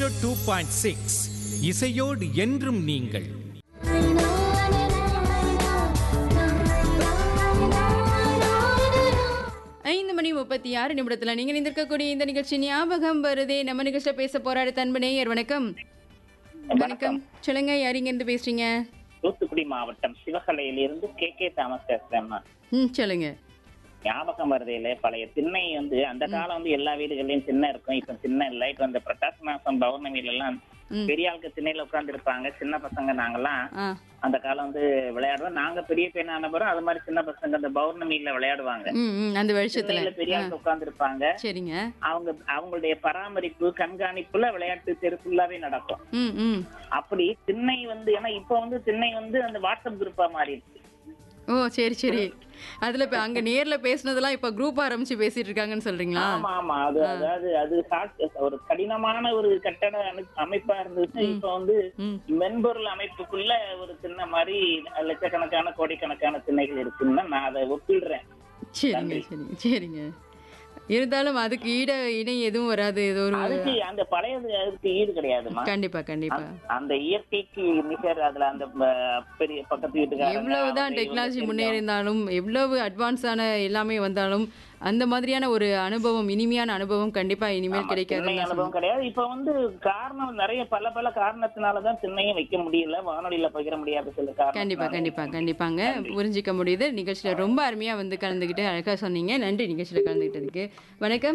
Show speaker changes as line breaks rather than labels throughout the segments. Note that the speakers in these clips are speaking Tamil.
டூ பாயிண்ட் சிக்ஸ் இசையோடு என்றும் நீங்கள்
ஐந்து மணி முப்பத்தி ஆறு நிமிடத்துல நீங்க நிந்திருக்கக்கூடிய இந்த நிகழ்ச்சி ஞாபகம் வருதே நம்ம நிகழ்ச்சியில பேச போறாரு தன்பனேயர் வணக்கம் வணக்கம் சொல்லுங்க யார் இங்க இருந்து பேசுறீங்க
தூத்துக்குடி மாவட்டம் சிவகலையிலிருந்து கே கே தாமஸ் பேசுறேன்
ம் சொல்லுங்க
ஞாபகம் வருதையில பழைய திண்ணை வந்து அந்த காலம் வந்து எல்லா வீடுகள்லயும் திண்ணை இருக்கும் இப்ப திண்ணை இல்ல இப்ப இந்த பிரகாஷ் மாசம் பௌர்ணமியில எல்லாம்
ம்.
பெரிய ஆளுக்கு திண்ணையில உட்கார்ந்து இருப்பாங்க சின்ன பசங்க நாங்கெல்லாம்
ஆ
அந்த காலம் வந்து விளையாடுவோம் நாங்க பெரிய பையனான பிறகு அது மாதிரி சின்ன பசங்க அந்த பௌர்ணமியில விளையாடுவாங்க
ம் ம் அந்த வருஷத்துல
திண்ணையில பெரிய ஆளுக்கு உட்கார்ந்து இருப்பாங்க
சரிங்க
அவங்க அவங்களுடைய பராமரிப்பு கண்காணிப்புல விளையாட்டு தெரு ஃபுல்லாவே நடக்கும்
ம் ம்
அப்படி திண்ணை வந்து ஏன்னா இப்ப வந்து திண்ணை வந்து அந்த வாட்ஸ்அப் குரூப்பா மாறிடுச்சு
ஓ சரி சரி அதுல இப்ப அங்க நேர்ல பேசுனதெல்லாம் இப்ப குரூப் ஆரம்பிச்சு பேசிட்டு இருக்காங்கன்னு சொல்றீங்களா
ஆமா ஆமா அது அதாவது அது சாட்- ஒரு கடினமான ஒரு கட்டட அமை- அமைப்பா இருந்துச்சு இப்ப வந்து
ம்
மென்பொருள் அமைப்புக்குள்ள ஒரு சின்ன மாதிரி லட்சக்கணக்கான கோடிக்கணக்கான திண்ணைகள் இருக்குன்னு நான் அதை ஒப்பிடுறேன்
சரிங்க சரிங்க சரிங்க இருந்தாலும் அதுக்கு ஈட இணை எதுவும் வராது ஏதோ ஒரு
அதுக்கு அந்த பழையது அதுக்கு ஈடு கிடையாதுமா
கண்டிப்பா கண்டிப்பா
அந்த இயற்கைக்கு நிகர் அதுல அந்த ம- பெரிய பக்கத்து வீட்டுக்காரங்க
எவ்வளவுதான்
அவங்க
டெக்னாலஜி
இவங்க
முன்னேறி இருந்தாலும் எவ்வளவு அட்வான்ஸான எல்லாமே வந்தாலும் அந்த மாதிரியான ஒரு அனுபவம் இனிமையான அனுபவம் கண்டிப்பா இனிமேல்
திண்ணை
கிடைக்காது
அனுபவம் கிடையாது இப்ப வந்து காரணம் நிறைய பல பல காரணத்தினாலதான் திண்ணையும் வைக்க முடியல வானொலியில பகிர முடியாத சில காரணம்
கண்டிப்பா கண்டிப்பா கண்டிப்பாங்க புரிஞ்சிக்க முடியுது நிகழ்ச்சியில ரொம்ப அருமையா வந்து கலந்துக்கிட்டு அழகா சொன்னீங்க நன்றி நிகழ்ச்சியில கலந்துக்கிட்டதுக்கு வணக்கம்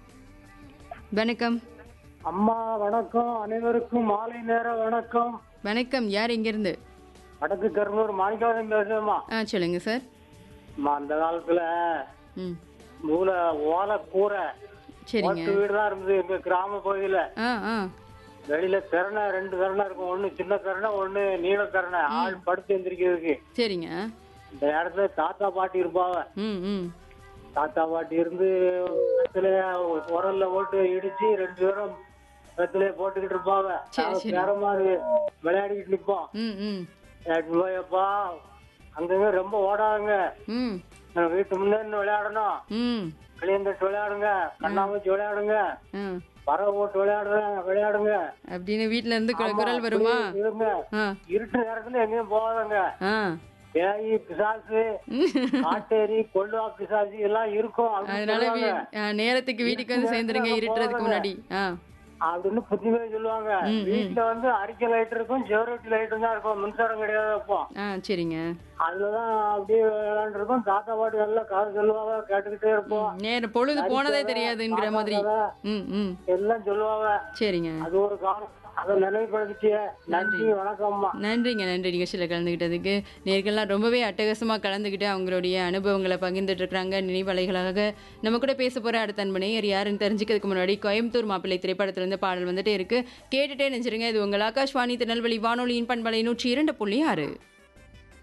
வணக்கம்
அம்மா வணக்கம் அனைவருக்கும் மாலை நேர வணக்கம்
வணக்கம் யார் இங்க இருந்து
வடக்கு கருணூர் மாணிக்கவாதம் பேசுறேம்மா
ஆ சொல்லுங்க சார்
அம்மா அந்த காலத்துல
ம்
மூளை ஓலை கூரை
சரிங்க
ஓட்டு வீடு தான் இருந்தது எங்க கிராம பகுதியில
ஆ ஆ
வெளியில திறனை ரெண்டு திறனை இருக்கும் ஒண்ணு சின்ன திறனை ஒண்ணு நீள திறனை ஆள் படுத்து எந்திரிக்கிறதுக்கு
சரிங்க
இந்த இடத்துல தாத்தா பாட்டி இருப்பாங்க
ம் ம்
தாத்தா பாட்டி இருந்து வெத்தில உரல்ல ஓட்டு இடிச்சு ரெண்டு பேரும் வெத்திலே போட்டுக்கிட்டு இருப்பாங்க
சரி,
நாங்க
சரி.
பேரமா விளையாடிக்கிட்டு நிப்போம்
ம் ம்
எடுத்து போயப்பா அங்கங்க ரொம்ப ஓடாதுங்க
ம்
நான் வீட்டு முன்னே நின்னு விளையாடணும்
ம்
களியந்தட்டு விளையாடுங்க கண்ணாமூச்சி விளையாடுங்க
ஆ
பறவை போட்டு விளையாடுறேன் விளையாடுங்க
அப்படின்னு வீட்ல இருந்து கு- குரல் வருமா
அப்படி இருங்க
ஆ
இருட்டு நேரத்துல எங்கேயும் போகாதங்க
ஆ
பேயி பிசாசு காட்டேரி கொள்ளுவா பிசாசு எல்லாம் இருக்கும் அப்படின்னு
அதனால வீ-
சொல்லுவாங்க.
ஆ, நேரத்துக்கு வீட்டுக்கு வந்து சேர்ந்துருங்க இருட்டுறதுக்கு முன்னாடி ஆ
அப்படின்னு புத்திமே சொல்லுவாங்க வீட்டுல வந்து அரிக்கை லைட் இருக்கும் செவரட்டி லைட்டும் தான் இருக்கும் மின்சாரம் கிடையாது அப்போ
ஆ சரிங்க
அதுலதான் அப்படியே விளையாண்டு இருக்கும் தாத்தா பாட்டி எல்லாம் காது சொல்லுவாங்க கேட்டுக்கிட்டே இருப்போம்
நேரம் பொழுது போனதே தெரியாதுங்கிற மாதிரி ம் ம்
எல்லாம் சொல்லுவாங்க
சரிங்க
அது ஒரு காலம் அதை நினைவுபடுத்திய நன்றி வணக்கம்மா
நன்றிங்க நன்றி நிகழ்ச்சியில் கலந்துக்கிட்டதுக்கு நேர்கள்லாம் ரொம்பவே அட்டகாசமாக கலந்துக்கிட்டு அவங்களுடைய அனுபவங்களை பகிர்ந்துட்டு இருக்கிறாங்க நினைவலைகளாக நம்ம கூட பேச போகிற அடுத்த அன்பனை யார் யாருன்னு தெரிஞ்சுக்கிறதுக்கு முன்னாடி கோயம்புத்தூர் மாப்பிள்ளை திரைப்படத்திலிருந்து பாடல் வந்துட்டே இருக்கு கேட்டுட்டே நினைச்சிருங்க இது உங்கள் ஆகாஷ்வாணி திருநெல்வேலி வானொலியின் பண்பலை நூற்றி இரண்டு புள்ளி ஆறு